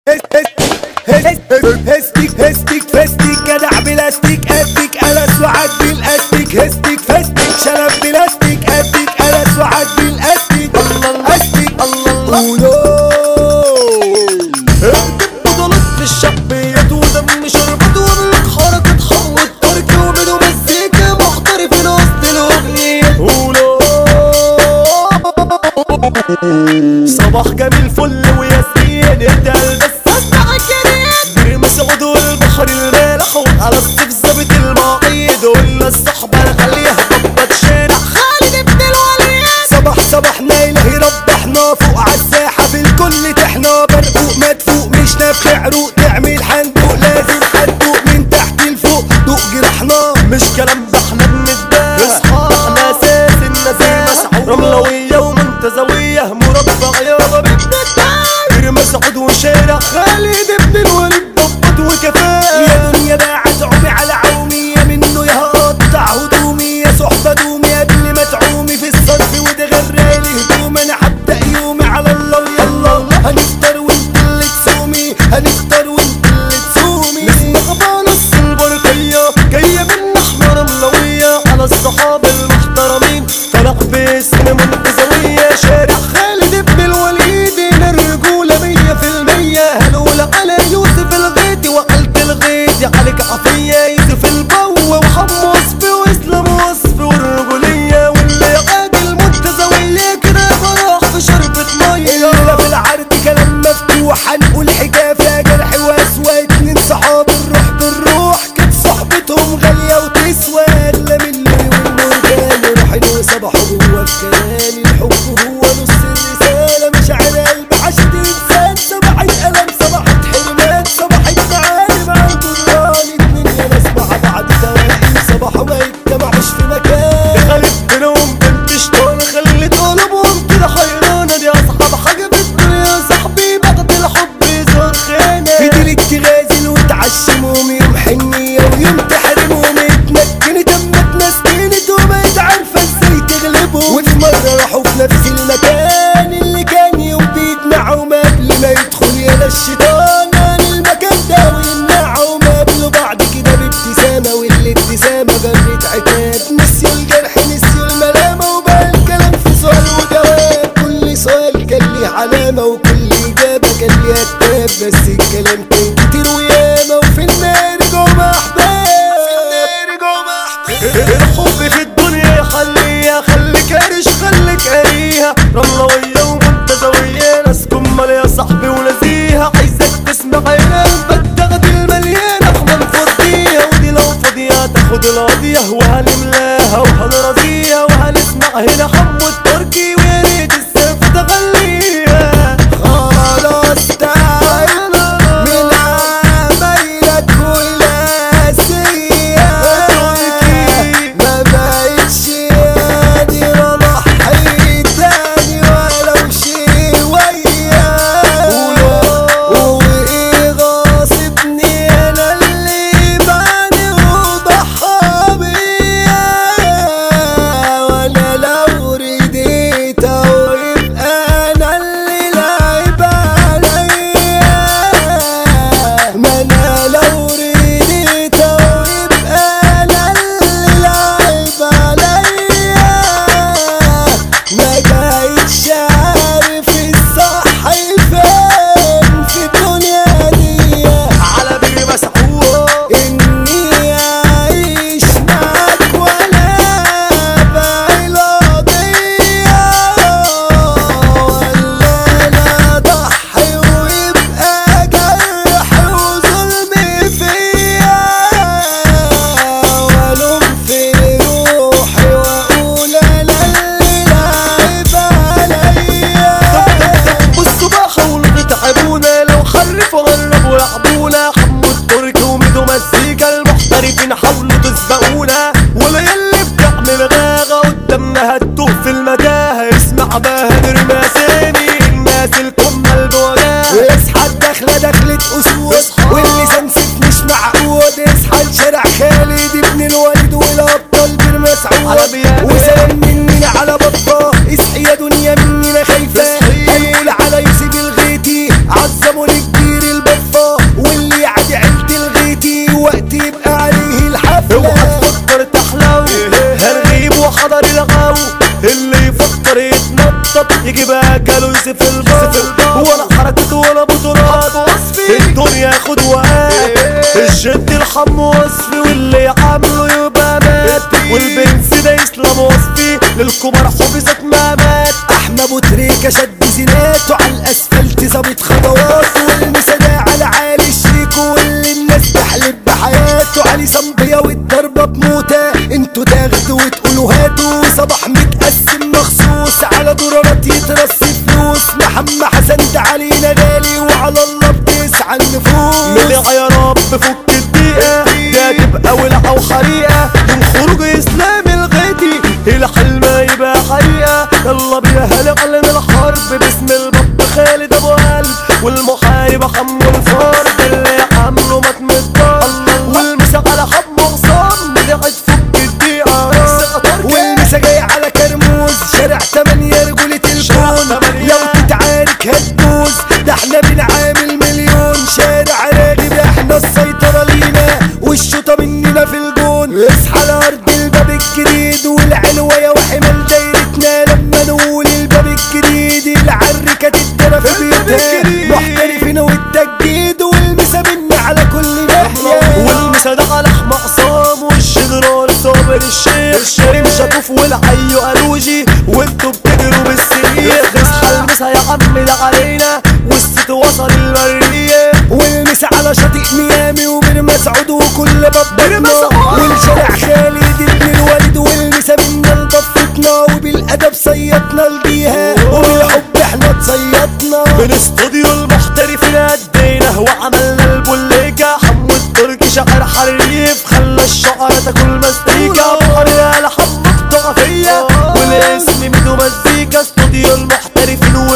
هستيك هستيك فستيك جدع بلاستيك اديك قلس وعدي الاستيك هستيك فستيك شلب بلاستيك اديك قلس وعدي الاستيك استيك قولوا بطولات في الشعبيات ودم شربت واملك حركة حمود تركي وبدو مزيكا محترفين وسط الاغنية صباح جميل فل وياسمين ادى بس اسمع الجديد بير مسعود والبحر المالح وعلى الصيف ظابط المواعيد ولا الصحبة خليها ضبط شارع خالد ابن الوليد صباح صباحنا إلهي ربحنا فوق عالساحة في الكل تحنا برقوق مدفوق مش نفخ عروق تعمل حندوق لازم حندوق من تحت لفوق دوق جرحنا مش كلام ده احنا بنتباهى احنا اساس الناس مسعود رملوية ومنتزوية مربع يابا بنتباهى غير مسعود وشارع خالد ابن الوليد ضبط وكفاءة يا دنيا باعت عمي على عومي يا منه يا هقطع هدومي يا صحبة دومي قبل ما تعومي في الصرف وده غير الهدوم انا هبدأ يومي على الله ويلا هنفطر وانت اللي تسومي هنفطر وانت اللي تسومي نسمع بنص البرقية جاية من احنا رملوية على الصحاب المحترمين طلع باسم منتزوية شارع خالد ابن الوليد هنا الرجولة مية في المية هنقول على يوسف الغيدي وعلت الغيدي عليك عطية يوسف البو وحمص وصفي واسلام وصفي والرجولية واللي عادل منتزوية كده فرح في شربة مية الا في العرض كلام مفتوح هنقول حكاية جرح واسوى اتنين صحاب الروح بالروح كانت صحبتهم غالية وتسوى الا من اللي والمرجان روحين وصبحوا جوا في كياني الحب هو نص الرسالة مشاعر قلب عشت انسان صباحت ألم صباحت حرمان صباحت معاني مع الجران اتنين يا ناس مع بعض توائم صباحوا ما يجتمعوش في مكان خلت بينهم بنت شطانة خلت قلوبهم كده حيرانة دي أصحاب حاجة في الدنيا صاحبي بعد الحب يظهر خانة فضلت تغازل وتعشمهم يوم حنية ويوم تحرمهم اتمكنت اما اتنسكنت وبقت عارفة ازاي تغلبهم وفي مرة راحوا في نفس المكان اللي كان يوم بيجمعهم قبل ما يدخل يلا الشيطان عن المكان ده ويمنعهم قابلوا بعض كده بابتسامة والابتسامة جرت عتاب نسيوا الجرح نسيوا الملامة وبقى الكلام في سؤال وجواب كل سؤال كان ليه علامة وكل إجابة كان ليها كتاب بس الكلام كان كتير وياما وفي النار جوه أحباب في النار جوه أحباب الحب في الدنيا يحليها خليك قارش خليك قاريها رملوية ومنتزوية ناس كمال يا صاحبي ونزيها عايزك تسمع قلبك تاخد المليانة احنا نفضيها ودي لو فاضية تاخد القضية وهنملاها وهنرضيها وهنسمع هنا حمو التركي ويا ريت السيف تغليها خلاص تعال من عمايلك والاسية ما بقتش قادر اضحي تاني ولو شوية وايه غاصبني انا اللي باني وضحى بيا وانا لو رديت او يبقى انا اللي لعب عليا ما انا لو رديت او يبقى انا اللي لعب عليا ما بقتش عارف الصح فين في الدنيا دي على بير مسعود إني أعيش معاك ولا أبقى القضية ولا أنا أضحي ويبقى جرح وظلم فيا وألوم في روحي وأقول أنا اللي لعب عليا بصوا بقى حاولوا تتعبونا لو حرفوا قربوا يعبونا حمو التركي وميدو مزيكا المحترفين حاولوا تسبقونا ولا يلي بتعمل غاغة قدامنا هتوه في المتاهة اسمع بهدر مساني الناس الكمل بوجاهة اصحى الدخلة دخلة أسود اصحى. واللي سمسك مش معقود اصحى لشارع خالد ابن الوليد والأبطال بير مسعود على بيابي. وسلام مننا على بطة اصحي يا دنيا مننا خايفة اصحي. هنقول على يوسف الغيتي عظموا الكبير يضرب يجي بقى جاله يوسف الباب ولا حركته ولا بطولات الدنيا ياخد وقت الجد الحم وصفي واللي عامله يبقى مات والبنس ده يسلم وصفي للكبار حبست ما مات احمد ابو تريكه شد زيناته على الاسفلت ظابط خطواته والمسادة على عالي الشيك واللي الناس تحلف بحياته علي صنبيا والضربه بموتة انتوا تاخدوا وتقولوا هاتوا صباح متقسم مخصوص على دولارات يترص فلوس محمد حسن ده علينا غالي وعلى الله بتسعى النفوس ملع يا رب فك الدقيقة ده تبقى ولعة وحريقة من خروج اسلام الغيتي الحلم يبقى حقيقة يلا بينا هنعلن الحرب باسم البط خالد ابو قلب والمحارب حمو الفرد اللي عامله مات متضر والمسا على حب مغصام مدعت فك الدقيقة والمسا جاي على كرموز شارع تمانية رجولة شارع الكون تمانية. لو تتعارك هتدوز ده احنا بنعامل مليون شارع راغب احنا السيطرة لينا والشوطة مننا في الجون اصحى لأرض الباب الجديد والعلوية وحمال دايرتنا لما نقول الباب الجديد العركة تتدرى في بيوتها الجديد. محترفين والتجديد والمسا منا على كل ناحية والمسا ده على احمى عصام والجنرال صابر الشيخ كريم شطوف والحي قالوجي وانتوا بتجروا بالسرير اصحى المسا يا عم ده علينا والست وصل المرية والمسا على شاطئ ميامي وبين مسعود وكل باب بين مسعود. والشارع خالد ابن الوالد والمسا منا لضفتنا وبالادب صيطنا لبيها وبالحب احنا اتصيطنا من استوديو المحترفين ادينا وعملنا البوليكا حمو التركي شاعر حريف خلى الشعر تاكل مزيكا بحرنا لحمو ضعفية والاسم منه مزيكا استوديو المحترفين